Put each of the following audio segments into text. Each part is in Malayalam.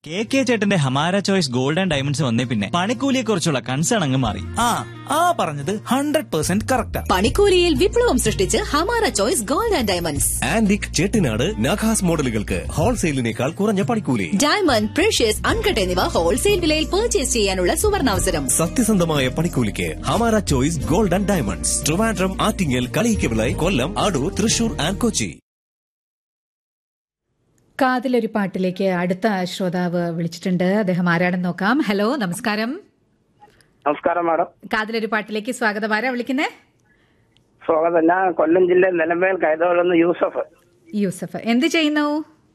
കെ കെ ചേട്ടന്റെ ഹമാര ചോയ്സ് ഗോൾഡ് ആൻഡ് ഡയമണ്ട്സ് വന്നേ പിന്നെ പണിക്കൂലിയെ കുറിച്ചുള്ള കൺസേൺ അങ്ങ് മാറി ആ ആ പറഞ്ഞത് ഹൺഡ്രഡ് പെർസെന്റ് കറക്റ്റാ പണിക്കൂലിയിൽ വിപ്ലവം സൃഷ്ടിച്ച് Hamara choice gold and diamonds antique Chettinad Nakhas മോഡലുകൾക്ക് ഹോൾസെയിലിനേക്കാൾ കുറഞ്ഞ പണിക്കൂലി ഡയമണ്ട് പ്രഷ്യസ് അൺകട്ട് എന്നിവ ഹോൾസെയിൽ വിലയിൽ പർച്ചേസ് ചെയ്യാനുള്ള സുവർണാവസരം സത്യസന്ധമായ പണിക്കൂലിക്ക് Hamara choice gold and diamonds Trivandrum Attingal Kaliyikkavila Kollam Adoor Thrissur and Kochi കാതിലൊരു പാട്ടിലേക്ക് അടുത്ത ശ്രോതാവ് വിളിച്ചിട്ടുണ്ട് അദ്ദേഹം ആരാണെന്ന് നോക്കാം ഹലോ നമസ്കാരം നമസ്കാരം മാഡം കാതിലൊരു പാട്ടിലേക്ക് സ്വാഗതം ആരാ വിളിക്കുന്നേ സ്വാഗതം ഞാൻ കൊല്ലം ജില്ലയിൽ നിലമേൽ കൈതോലെന്ന് യൂസഫ് യൂസഫ് എന്ത് ചെയ്യുന്നു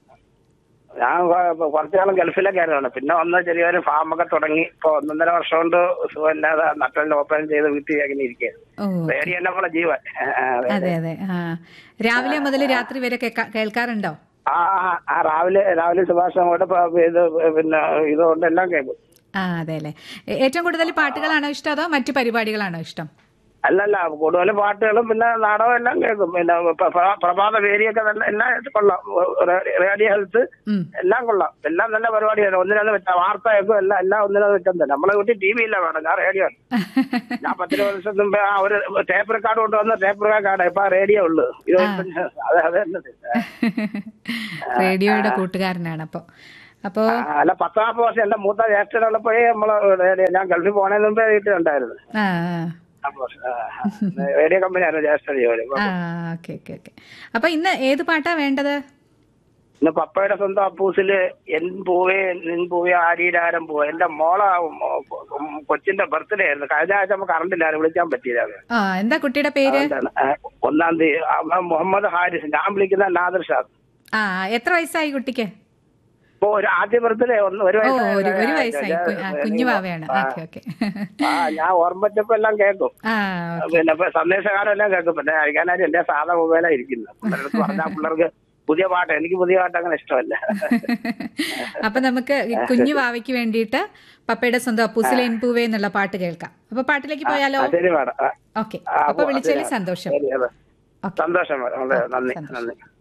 ഞാൻ കൊ- കുറച്ചു കാലം ഗൾഫിലൊക്കെയായിരുന്നു പിന്നെ വന്ന് ചെറിയൊരു ഫാമൊക്കെ തുടങ്ങി ഇപ്പൊ ഒന്നൊന്നര വർഷം കൊണ്ട് സുഖമില്ലാതെ നട്ടലിന് ഓപ്പറേഷൻ ചെയ്ത് വീട്ടിൽ അങ്ങനെ ഇരിക്കുകയാണ് ഓ പേടി എന്നെ പോലെ ജീവൻ ആ, ആ, അതെ. അതെ അതെ ആ രാവിലെ മുതൽ രാത്രി വരെ കേൾക്കാ- കേൾക്കാറുണ്ടോ ആ ആ, ആ രാവിലെ രാവിലെ സുഭാഷ് കൂടെ ഇത് പിന്നെ ഇതുകൊണ്ട് എല്ലാം കേൾക്കും ആ അതെ അല്ലേ ഏ- ഏറ്റവും കൂടുതൽ പാട്ടുകളാണോ ഇഷ്ടം അതോ മറ്റു പരിപാടികളാണോ ഇഷ്ടം അല്ലല്ല കൂടുതൽ പാട്ടുകളും പിന്നെ നാടകം എല്ലാം കേൾക്കും പിന്നെ പ്ര- പ്ര- പ്രഭാത വേരിയൊക്കെ നല്ല എല്ലാം കൊള്ളാം റേ- റേഡിയോ ഹെൽത്ത് ഉം. എല്ലാം കൊള്ളാം എല്ലാം നല്ല പരിപാടിയാണ് ഒന്നിനൊന്ന് വെച്ചാൽ വാർത്ത കേൾക്കും എല്ലാം എല്ലാം ഒന്നിനൊന്ന് വെച്ചാൽ തന്നെ നമ്മളെ വീട്ടിൽ ടി വി ഇല്ല വേണം ഞാൻ റേഡിയോ ഞാൻ പത്തിരുപത് വർഷം മുമ്പേ ആ ഒരു ടേപ്പ് റെക്കാർഡ് കൊണ്ടുവന്ന ടേപ്പ് റെക്കാർഡ് ഇപ്പൊ റേഡിയോ ഉള്ളു ഇരുപത്തഞ്ച് അതെ അതെ തന്നെ. റേഡിയോയുടെ കൂട്ടുകാരനാണ് അപ്പോ അപ്പോ ആ, അല്ല പത്താമത്തെ വർഷം എന്റെ മൂത്ത ജ്യേഷ്ഠനുള്ളപ്പോഴേ നമ്മളെ റേഡിയോ ഞാൻ ഗൾഫിൽ പോണതിന് മുമ്പേ വീട്ടിലുണ്ടായിരുന്നു ആ അപ്പൊ, ആ, റേഡിയോ കമ്പനിയായിരുന്നു ജ്യേഷ്ഠ ജോലി ആ ഓക്കെ ഓക്കെ ഓക്കെ അപ്പൊ ഇന്ന് ഏത് പാട്ടാ വേണ്ടത് ഇന്ന് പപ്പയുടെ സ്വന്തം അപ്പൂസില് എൻ പൂവേ നിൻ പൂവേ ആരീരാരം പൂവേ എന്റെ മോളെ ഉം, കൊച്ചിന്റെ ബർത്ത്ഡേ ആയിരുന്നു കഴിഞ്ഞ ആഴ്ച നമുക്ക് കറണ്ടില്ലായിരുന്നു വിളിക്കാൻ പറ്റിയില്ല ആ എന്താ കുട്ടിയുടെ പേര് അതുകൊണ്ടാണ്. ആ, ഒന്നാം തീയതി അവൻ മുഹമ്മദ് ഹാരിസ് ഞാൻ വിളിക്കുന്ന നാദർ ഷാദ് ആ എത്ര വയസ്സായി കുട്ടിക്ക് ഇപ്പൊ ഒരു ആദ്യ ബർത്ത്ഡേ ഒന്ന് ഒരു ഓ വയസ്സായ ഒരു ഒരു ഞാൻ- വയസ്സായി കു- ആ, കുഞ്ഞു വാവയാണ് ആ, ഓക്കെ ഓക്കെ ആ ഞാൻ ഓർമ്മിച്ചപ്പോ എല്ലാം കേൾക്കും ആ പിന്നെ ഇപ്പൊ സന്ദേശകാലം എല്ലാം കേൾക്കും പിന്നെ കഴിക്കാനായിട്ട് എന്റെ സാധാ മൊബൈലാ ഇരിക്കുന്നത് പിള്ളേർക്ക് പറഞ്ഞാൽ പിള്ളേർക്ക് പുതിയ പാട്ട് എനിക്ക് പുതിയ പാട്ട് അങ്ങനെ ഇഷ്ടമല്ല അപ്പൊ നമുക്ക് ഈ കുഞ്ഞു വാവയ്ക്ക് വേണ്ടിയിട്ട് പപ്പയുടെ സ്വന്തം അപ്പൂസിലെ എൻപൂവേ എന്നുള്ള പാട്ട് കേൾക്കാം അപ്പൊ പാട്ടിലേക്ക് പോയാലോ ആ, ശരി മാഡം ആ, ഓക്കെ ആ, അപ്പൊ പോ- വിളിച്ചതിൽ ശരി, സന്തോഷം ശരി, അതെ. ഓക്കെ സന്തോഷം മാഡം വളരെ നന്ദി സന്തോഷം. നന്ദി